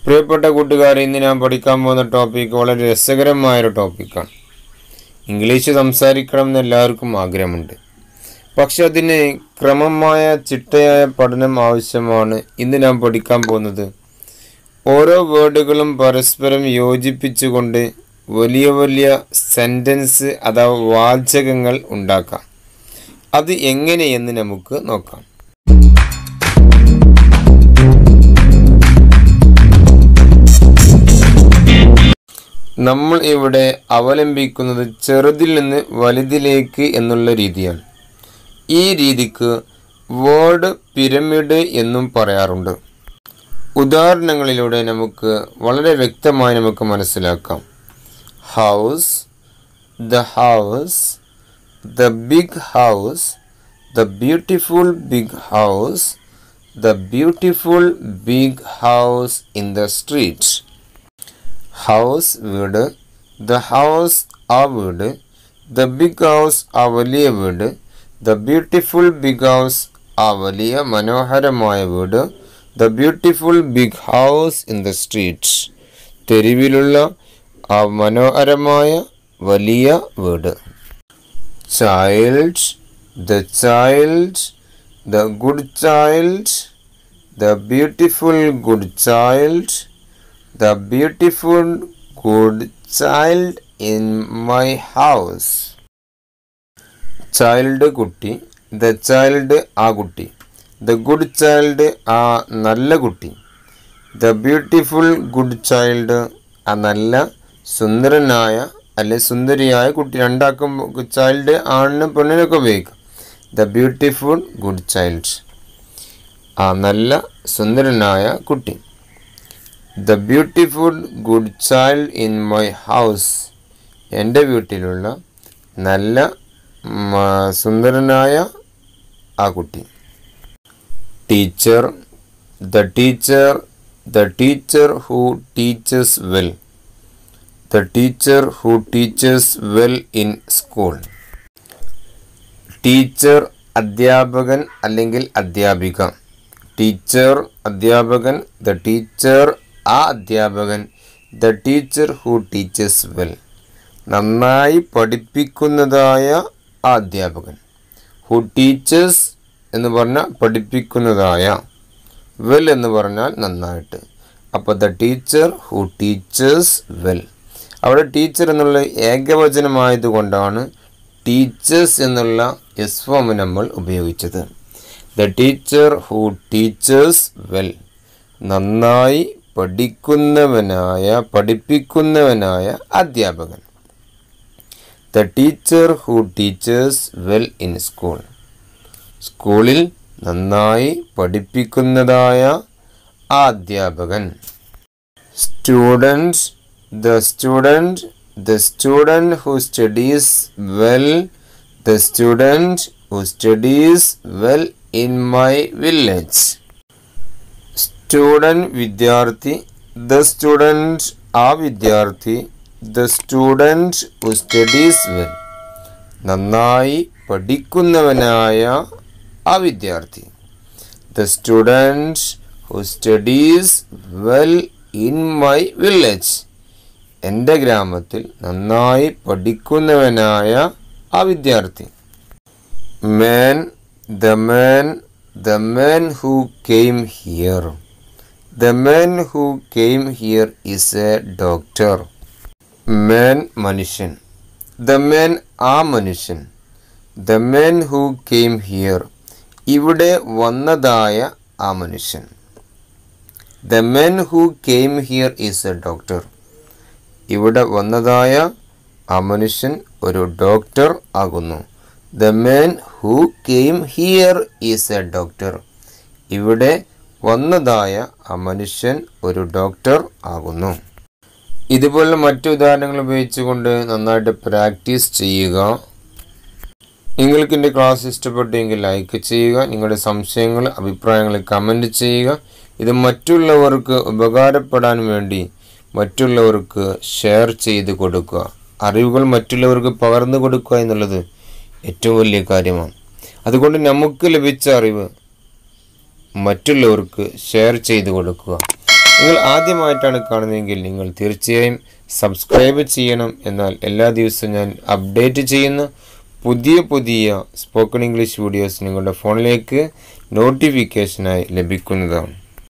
പ്രിയപ്പെട്ട കൂട്ടുകാരെ ഇന്ന് ഞാൻ പഠിക്കാൻ പോകുന്ന ടോപ്പിക്ക് വളരെ രസകരമായൊരു ടോപ്പിക്കാണ് ഇംഗ്ലീഷ് സംസാരിക്കണം എന്ന് എല്ലാവർക്കും ആഗ്രഹമുണ്ട് പക്ഷെ അതിന് ക്രമമായ ചിട്ടയായ പഠനം ആവശ്യമാണ് ഇന്ന് ഞാൻ പഠിക്കാൻ പോകുന്നത് ഓരോ വേർഡുകളും പരസ്പരം യോജിപ്പിച്ചുകൊണ്ട് വലിയ വലിയ സെൻറ്റൻസ് അഥവാ വാചകങ്ങൾ ഉണ്ടാക്കാം അത് എങ്ങനെയെന്ന് നമുക്ക് നോക്കാം നമ്മൾ ഇവിടെ അവലംബിക്കുന്നത് ചെറുതിൽ നിന്ന് വലുതിലേക്ക് എന്നുള്ള രീതിയാണ് ഈ രീതിക്ക് വേർഡ് പിരമിഡ് എന്നും പറയാറുണ്ട് ഉദാഹരണങ്ങളിലൂടെ നമുക്ക് വളരെ വ്യക്തമായി നമുക്ക് മനസ്സിലാക്കാം house the house the big house the beautiful big house the beautiful big house in the street house വീട് ദ ഹൗസ് ആ വീട് ദ ബിഗ് ഹൗസ് ആ വലിയ വീട് ദ ബ്യൂട്ടിഫുൾ ബിഗ് ഹൗസ് ആ വലിയ മനോഹരമായ വീട് the beautiful big house in the street തെരുവിലുള്ള ആ മനോഹരമായ വലിയ വീട് child the child the good child the beautiful good child the beautiful good child in my house child കുട്ടി ദ ചൈൽഡ് ആ കുട്ടി ദ ഗുഡ് ചൈൽഡ് ആ നല്ല കുട്ടി ദ ബ്യൂട്ടിഫുൾ ഗുഡ് ചൈൽഡ് ആ നല്ല സുന്ദരനായ അല്ലെ സുന്ദരിയായ കുട്ടി രണ്ടാക്കും ചൈൽഡ് ആണിനും പെണ്ണിനൊക്കെ ഉപയോഗിക്കാം ദ ബ്യൂട്ടിഫുൾ ഗുഡ് ചൈൽഡ് ആ നല്ല സുന്ദരനായ കുട്ടി the beautiful good child in my house എൻ്റെ വീട്ടിലുള്ള നല്ല മ- സുന്ദരനായ ആ കുട്ടി teacher the teacher the teacher who teaches well the teacher who teaches well in school teacher അധ്യാപകൻ അല്ലെങ്കിൽ അധ്യാപിക ടീച്ചർ അധ്യാപകൻ ദ ടീച്ചർ ആ അധ്യാപകൻ the teacher who teaches well നന്നായി പഠിപ്പിക്കുന്നതായ ആ അധ്യാപകൻ ഹു ടീച്ചേഴ്സ് എന്ന് പറഞ്ഞാൽ പഠിപ്പിക്കുന്നതായ വെൽ എന്ന് പറഞ്ഞാൽ നന്നായിട്ട് അപ്പോൾ the teacher who teaches well അവിടെ ടീച്ചർ എന്നുള്ള ഏകവചനമായതുകൊണ്ടാണ് ടീച്ചേഴ്സ് എന്നുള്ള എസ് ഫോം നമ്മൾ ഉപയോഗിച്ചത് the teacher who teaches well നന്നായി പഠിക്കുന്നവനായ പഠിപ്പിക്കുന്നവനായ അധ്യാപകൻ the teacher who teaches well in school സ്കൂളിൽ നന്നായി പഠിപ്പിക്കുന്നതായ ആ അധ്യാപകൻ student the student the student who studies well the student who studies well in my village student വിദ്യാർത്ഥി ദ സ്റ്റുഡൻറ് ആ വിദ്യാർത്ഥി the student who studies well നന്നായി പഠിക്കുന്നവനായ ആ വിദ്യാർത്ഥി the student who studies well in my village എൻ്റെ ഗ്രാമത്തിൽ നന്നായി പഠിക്കുന്നവനായ ആ വിദ്യാർത്ഥി man the man the man who came here the man who came here is a doctor man മനുഷ്യൻ the man ആ മനുഷ്യൻ the man who came here ഇവിടെ വന്നതായ ആ മനുഷ്യൻ the man who came here is a doctor ഇവിടെ വന്നതായ ആ മനുഷ്യൻ ഒരു ഡോക്ടർ ആകുന്നു the man who came here is a doctor ഇവിടെ വന്നതായ ആ മനുഷ്യൻ ഒരു ഡോക്ടർ ആകുന്നു ഇതുപോലുള്ള മറ്റു ഉദാഹരണങ്ങൾ ഉപയോഗിച്ചുകൊണ്ട് നന്നായിട്ട് പ്രാക്ടീസ് ചെയ്യുക നിങ്ങൾക്ക് എൻ്റെ ക്ലാസ് ഇഷ്ടപ്പെട്ടെങ്കിൽ ലൈക്ക് ചെയ്യുക നിങ്ങളുടെ സംശയങ്ങൾ അഭിപ്രായങ്ങൾ കമൻറ്റ് ചെയ്യുക ഇത് മറ്റുള്ളവർക്ക് ഉപകാരപ്പെടാൻ വേണ്ടി മറ്റുള്ളവർക്ക് ഷെയർ ചെയ്ത് കൊടുക്കുക അറിവുകൾ മറ്റുള്ളവർക്ക് പകർന്നു കൊടുക്കുക എന്നുള്ളത് ഏറ്റവും വലിയ കാര്യമാണ് അതുകൊണ്ട് നമുക്ക് ലഭിച്ച അറിവ് മറ്റുള്ളവർക്ക് ഷെയർ ചെയ്ത് കൊടുക്കുക നിങ്ങൾ ആദ്യമായിട്ടാണ് കാണുന്നതെങ്കിൽ നിങ്ങൾ തീർച്ചയായും സബ്സ്ക്രൈബ് ചെയ്യണം എന്നാൽ എല്ലാ ദിവസവും ഞാൻ അപ്ഡേറ്റ് ചെയ്യുന്ന പുതിയ പുതിയ സ്പോക്കൺ ഇംഗ്ലീഷ് വീഡിയോസ് നിങ്ങളുടെ ഫോണിലേക്ക് നോട്ടിഫിക്കേഷനായി ലഭിക്കുന്നതാണ്